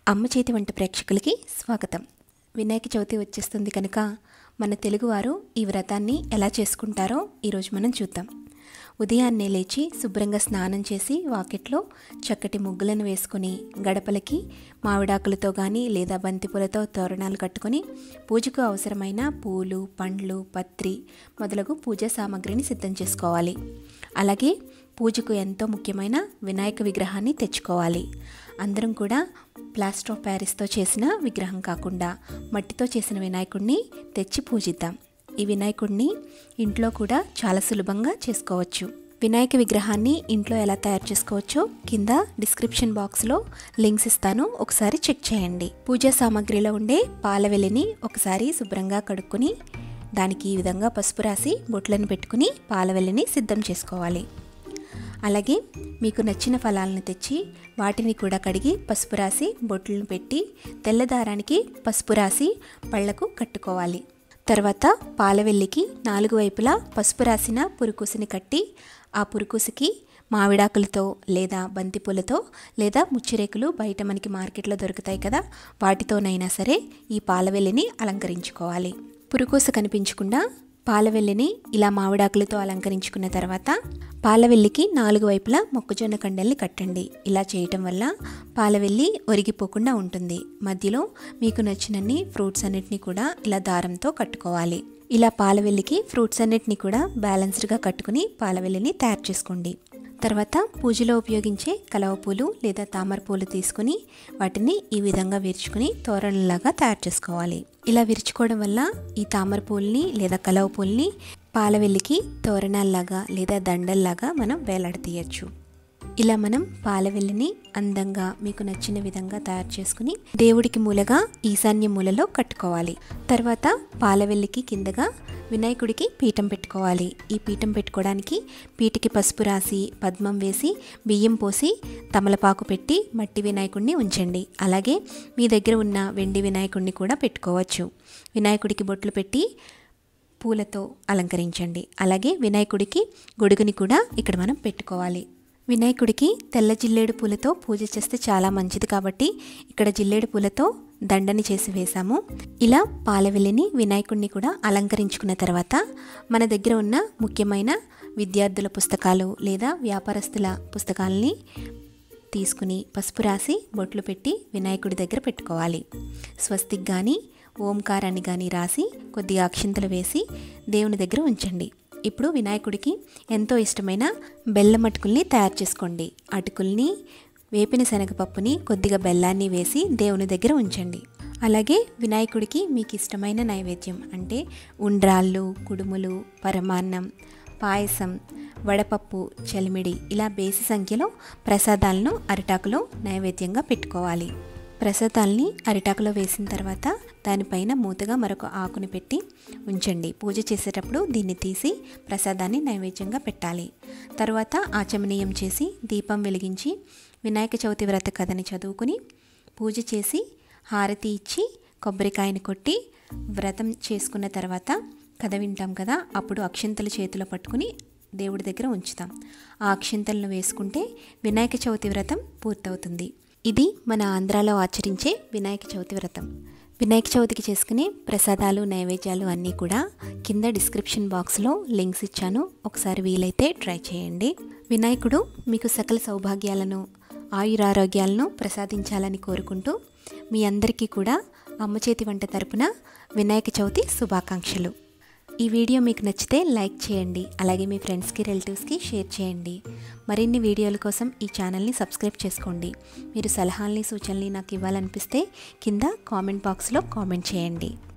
అమ్మ చేతి వంట ప్రేక్షకులకి స్వాగతం వినాయక చవితి వచ్చేస్తుంది కనుక మన తెలుగువారు ఈ వ్రతాన్ని ఎలా చేసుకుంటారో ఈరోజు మనం చూద్దాం ఉదయాన్నే లేచి శుభ్రంగా స్నానం చేసి వాకిట్లో చక్కటి ముగ్గులను వేసుకొని గడపలకి మామిడాకులతో కానీ లేదా బంతిపూలతో తోరణాలు కట్టుకొని పూజకు అవసరమైన పూలు పండ్లు పత్రి మొదలగు పూజా సామాగ్రిని సిద్ధం చేసుకోవాలి అలాగే పూజకు ఎంతో ముఖ్యమైన వినాయక విగ్రహాన్ని తెచ్చుకోవాలి అందరం కూడా ప్లాస్టర్ ఆఫ్ ప్యారిస్తో చేసిన విగ్రహం కాకుండా మట్టితో చేసిన వినాయకుడిని తెచ్చి పూజిద్దాం ఈ వినాయకుడిని ఇంట్లో కూడా చాలా సులభంగా చేసుకోవచ్చు వినాయక విగ్రహాన్ని ఇంట్లో ఎలా తయారు చేసుకోవచ్చో కింద డిస్క్రిప్షన్ బాక్స్లో లింక్స్ ఇస్తాను ఒకసారి చెక్ చేయండి పూజా సామాగ్రిలో ఉండే పాల వెల్లిని ఒకసారి శుభ్రంగా కడుక్కొని దానికి ఈ విధంగా పసుపు రాసి బొట్లను పెట్టుకుని పాల వెల్లిని సిద్ధం చేసుకోవాలి అలాగే మీకు నచ్చిన ఫలాలను తెచ్చి వాటిని కూడా కడిగి పసుపు రాసి బొట్లను పెట్టి తెల్లదారానికి పసుపు రాసి పళ్లకు కట్టుకోవాలి తర్వాత పాలవెల్లికి నాలుగు వైపులా పసుపు రాసిన పురుకుసిని కట్టి ఆ పురుకుసికి మామిడాకులతో లేదా బంతిపూలతో లేదా ముచ్చిరేకులు బయట మనకి మార్కెట్లో దొరుకుతాయి కదా వాటితోనైనా సరే ఈ పాలవెల్లిని అలంకరించుకోవాలి పురుకోస కనిపించకుండా పాలవెల్లిని ఇలా మామిడాకులతో అలంకరించుకున్న తర్వాత పాలవెల్లికి నాలుగు వైపులా మొక్కజొన్న కండల్ని కట్టండి ఇలా చేయటం వల్ల పాలవెల్లి ఒరిగిపోకుండా ఉంటుంది మధ్యలో మీకు నచ్చినన్ని ఫ్రూట్స్ అన్నిటిని కూడా ఇలా దారంతో కట్టుకోవాలి ఇలా పాలవెల్లికి ఫ్రూట్స్ అన్నిటిని కూడా బ్యాలెన్స్డ్గా కట్టుకుని పాలవెల్లిని తయారు చేసుకోండి తర్వాత పూజలో ఉపయోగించే కలవ పూలు లేదా తామర పూలు తీసుకుని వాటిని ఈ విధంగా విరుచుకుని తోరణంలాగా తయారు చేసుకోవాలి ఇలా విరుచుకోవడం వల్ల ఈ తామర పూలని లేదా కలవ పూలని పాలవెల్లికి తోరణాల్లాగా లేదా దండల్లాగా మనం వేలాడతీయచ్చు ఇలా మనం పాలవెల్లిని అందంగా మీకు నచ్చిన విధంగా తయారు చేసుకుని దేవుడికి మూలగా ఈశాన్య మూలలో కట్టుకోవాలి తర్వాత పాలవెల్లికి కిందగా వినాయకుడికి పీఠం పెట్టుకోవాలి ఈ పీఠం పెట్టుకోవడానికి పీటికి పసుపు రాసి పద్మం వేసి బియ్యం పోసి తమలపాకు పెట్టి మట్టి వినాయకుడిని ఉంచండి అలాగే మీ దగ్గర ఉన్న వెండి వినాయకుడిని కూడా పెట్టుకోవచ్చు వినాయకుడికి బొట్లు పెట్టి పూలతో అలంకరించండి అలాగే వినాయకుడికి గొడుగుని కూడా ఇక్కడ మనం పెట్టుకోవాలి వినాయకుడికి తెల్ల జిల్లేడు పూలతో పూజ చేస్తే చాలా మంచిది కాబట్టి ఇక్కడ జిల్లేడు పూలతో దండని చేసి వేశాము ఇలా పాలవెల్లిని వినాయకుడిని కూడా అలంకరించుకున్న తర్వాత మన దగ్గర ఉన్న ముఖ్యమైన విద్యార్థుల పుస్తకాలు లేదా వ్యాపారస్తుల పుస్తకాలని తీసుకుని పసుపు రాసి బొట్లు పెట్టి వినాయకుడి దగ్గర పెట్టుకోవాలి స్వస్తిక్ కానీ ఓంకారాన్ని కానీ రాసి కొద్దిగా అక్షింతలు వేసి దేవుని దగ్గర ఉంచండి ఇప్పుడు వినాయకుడికి ఎంతో ఇష్టమైన బెల్లం అటుకుల్ని తయారు చేసుకోండి అటుకుల్ని వేపిన శనగపప్పుని కొద్దిగా బెల్లాన్ని వేసి దేవుని దగ్గర ఉంచండి అలాగే వినాయకుడికి మీకు ఇష్టమైన నైవేద్యం అంటే ఉండ్రాళ్ళు కుడుములు పరమాన్నం పాయసం వడపప్పు చలిమిడి ఇలా బేసి సంఖ్యలో ప్రసాదాలను అరిటాకులో నైవేద్యంగా పెట్టుకోవాలి ప్రసాదాల్ని అరిటాకులో వేసిన తర్వాత దానిపైన మూతగా మరొక ఆకుని పెట్టి ఉంచండి పూజ చేసేటప్పుడు దీన్ని తీసి ప్రసాదాన్ని నైవేద్యంగా పెట్టాలి తర్వాత ఆచమనీయం చేసి దీపం వెలిగించి వినాయక చవితి వ్రత కథని చదువుకుని పూజ చేసి హారతి ఇచ్చి కొబ్బరికాయని కొట్టి వ్రతం చేసుకున్న తర్వాత కథ వింటాం కదా అప్పుడు అక్షింతలు చేతిలో పట్టుకుని దేవుడి దగ్గర ఉంచుతాం ఆ అక్షింతలను వేసుకుంటే వినాయక చవితి వ్రతం పూర్తవుతుంది ఇది మన ఆంధ్రాలో ఆచరించే వినాయక చవితి వ్రతం వినాయక చవితికి చేసుకునే ప్రసాదాలు నైవేద్యాలు అన్నీ కూడా కింద డిస్క్రిప్షన్ బాక్స్లో లింక్స్ ఇచ్చాను ఒకసారి వీలైతే ట్రై చేయండి వినాయకుడు మీకు సకల సౌభాగ్యాలను ఆయురారోగ్యాలను ప్రసాదించాలని కోరుకుంటూ మీ అందరికీ కూడా అమ్మ చేతి వంట తరపున వినాయక చవితి శుభాకాంక్షలు ఈ వీడియో మీకు నచ్చితే లైక్ చేయండి అలాగే మీ ఫ్రెండ్స్కి రిలేటివ్స్కి షేర్ చేయండి మరిన్ని వీడియోల కోసం ఈ ఛానల్ని సబ్స్క్రైబ్ చేసుకోండి మీరు సలహాలని సూచనల్ని నాకు ఇవ్వాలనిపిస్తే కింద కామెంట్ బాక్స్లో కామెంట్ చేయండి